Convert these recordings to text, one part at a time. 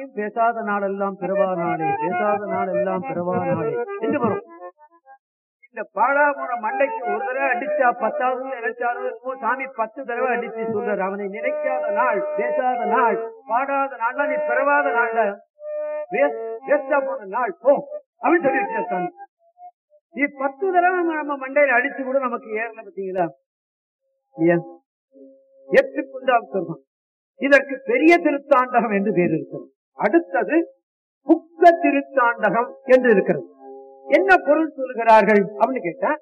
பேசாத நாளெல்லாம் பிறவா நாளே பேசாத நாளெல்லாம் பிறவா நாளே என்று வரும் இந்த பாழாமுன மண்டைக்கு ஒரு தடவை அடிச்சா பத்தாவது நினைச்சாலும் என்னமோ சாமி பத்து தடவை அடிச்சு சொல்றாரு அவனை நினைக்காத நாள் பேசாத நாள் பாடாத நாள்ல நீ பிறவாத நாள்ல வேஸ்டா போன நாள் போ அப்படின்னு சொல்லி வச்சார் சாமி நீ பத்து தடவை நம்ம மண்டையில அடிச்சு கூட நமக்கு ஏறல பாத்தீங்களா ஏன் எட்டு குண்டாம் சொல்றான் இதற்கு பெரிய திருத்தாண்டகம் என்று பேர் இருக்கிறது அடுத்தது புக்க திருத்தாண்டகம் என்று இருக்கிறது என்ன பொருள் சொல்லுகிறார்கள் அப்படின்னு கேட்டா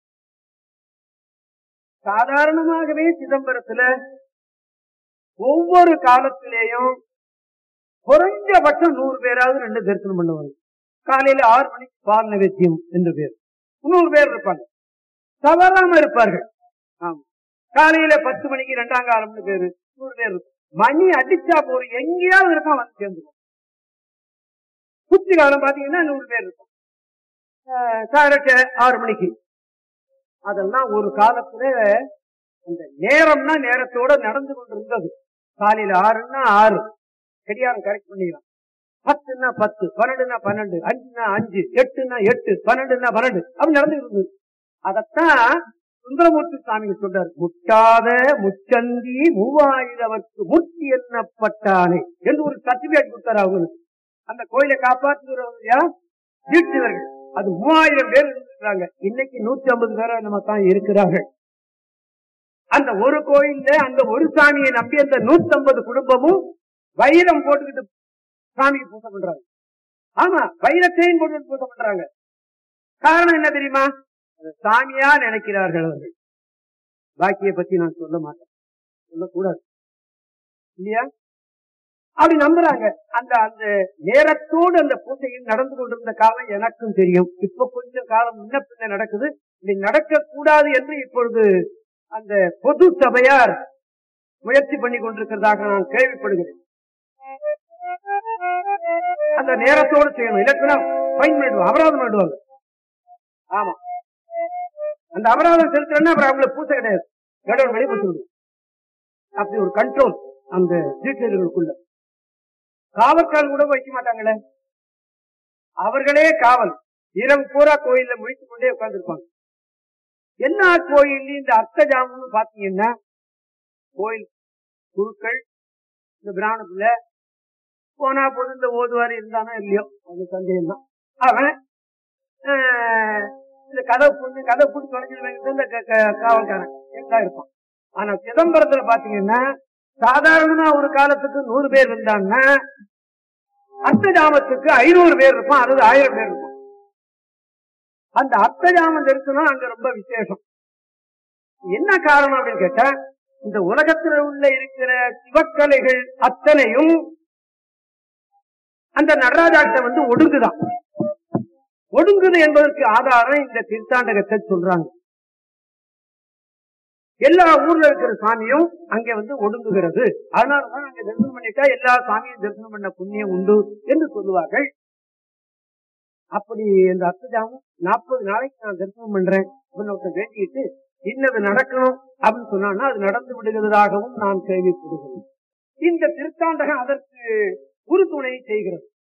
சாதாரணமாகவே சிதம்பரத்துல ஒவ்வொரு காலத்திலேயும் குறைஞ்சபட்சம் நூறு பேராவது ரெண்டு தரிசனம் பண்ணுவாங்க காலையில ஆறு மணிக்கு பால் நிவேத்தியம் என்று பேர் நூறு பேர் இருப்பாங்க தவறாம இருப்பார்கள் ஆமா காலையில பத்து மணிக்கு ரெண்டாம் காலம்னு பேரு நூறு பேர் இருக்கும் மணி அடிச்சா போறோம் எங்கேயாவது இருப்பான் வந்து சேர்ந்துக்கும் குச்சி காலம் பாத்தீங்கன்னா நூறு பேர் இருக்கும் காரட்ட ஆறு மணிக்கு அதெல்லாம் ஒரு காலத்துல அந்த நேரம்னா நேரத்தோட நடந்து கொண்டிருந்தது காலையில ஆறுன்னா ஆறு கடியாரம் கரெக்ட் பண்ணிக்கலாம் பத்துன்னா பத்து பன்னெண்டுனா பன்னெண்டு அஞ்சுனா அஞ்சு எட்டுனா எட்டு பன்னெண்டுனா பன்னெண்டு அப்படி நடந்து இருந்தது அதத்தான் சுந்தரமூர்த்தி சுவாமி சொல்றாரு முட்டாத முச்சந்தி மூவாயிரவர்க்கு முத்தி எண்ணப்பட்டானே என்று ஒரு சர்டிபிகேட் கொடுத்தாரு அவங்களுக்கு அந்த கோயிலை காப்பாற்றுகிறவங்க தீட்சிதர்கள் அது மூவாயிரம் பேர் இருக்கிறாங்க இன்னைக்கு நூத்தி ஐம்பது பேரா நம்ம தான் இருக்கிறார்கள் அந்த ஒரு கோயில்ல அந்த ஒரு சாமியை நம்பி அந்த நூத்தி ஐம்பது குடும்பமும் வைரம் போட்டுக்கிட்டு சாமிக்கு பூஜை பண்றாங்க ஆமா வைரத்தையும் போட்டு பூஜை பண்றாங்க காரணம் என்ன தெரியுமா சாமியா நினைக்கிறார்கள் அவர்கள் பாக்கிய பத்தி நான் சொல்ல மாட்டேன் சொல்லக்கூடாது இல்லையா அப்படி நம்புறாங்க அந்த அந்த நேரத்தோடு அந்த பூஜையில் நடந்து கொண்டிருந்த காலம் எனக்கும் தெரியும் இப்ப கொஞ்சம் காலம் முன்ன பின்ன நடக்குது இப்படி நடக்க கூடாது என்று இப்பொழுது அந்த பொது சபையார் முயற்சி பண்ணி கொண்டிருக்கிறதாக நான் கேள்விப்படுகிறேன் அந்த நேரத்தோடு செய்யணும் இல்லைன்னா ஃபைன் பண்ணிடுவாங்க அபராதம் பண்ணிடுவாங்க ஆமா அந்த அபராதம் செலுத்துறேன்னா அப்புறம் அவங்களுக்கு பூசை கிடையாது கடவுள் வெளிப்பட்டு அப்படி ஒரு கண்ட்ரோல் அந்த தீட்சர்களுக்குள்ள காவற்கால் கூட வைக்க மாட்டாங்களே அவர்களே காவல் இரவு பூரா கோயில்ல முடித்துக் கொண்டே உட்கார்ந்துருப்பாங்க என்ன கோயில் இந்த அர்த்த ஜாமம்னு பாத்தீங்கன்னா கோயில் குழுக்கள் இந்த பிராமணத்துல போனா போது இந்த ஓதுவாரி இருந்தானோ இல்லையோ அது சந்தேகம் தான் அவன் இந்த கதை புண்ணு கதை புண்ணு தொலைஞ்சு இந்த காவல்காரன் எல்லாம் இருப்பான் ஆனா சிதம்பரத்துல பாத்தீங்கன்னா சாதாரணமா ஒரு காலத்துக்கு நூறு பேர் இருந்தாங்கன்னா அர்த்த ஜாமத்துக்கு ஐநூறு பேர் இருப்பான் அல்லது ஆயிரம் பேர் இருப்பான் அந்த அர்த்த ஜாமம் தரிசனம் அங்க ரொம்ப விசேஷம் என்ன காரணம் அப்படின்னு கேட்டா இந்த உலகத்துல உள்ள இருக்கிற சிவக்கலைகள் அத்தனையும் அந்த நடராஜாட்ட வந்து ஒடுங்குதான் ஒடுங்குது என்பதற்கு ஆதாரம் இந்த திருத்தாண்டகத்தை சொல்றாங்க எல்லா ஊர்ல இருக்கிற சாமியும் அங்க வந்து ஒடுங்குகிறது அதனாலதான் அங்க தரிசனம் பண்ணிட்டா எல்லா சாமியும் தரிசனம் பண்ண புண்ணியம் உண்டு என்று சொல்லுவார்கள் அப்படி இந்த அர்த்தஜாமம் நாற்பது நாளைக்கு நான் தரிசனம் பண்றேன் அப்படின்னு வேண்டிட்டு இன்னது நடக்கணும் அப்படின்னு சொன்னா அது நடந்து விடுகிறதாகவும் நான் கேள்விப்படுகிறேன் இந்த திருத்தாண்டகம் அதற்கு உறுதுணை செய்கிறது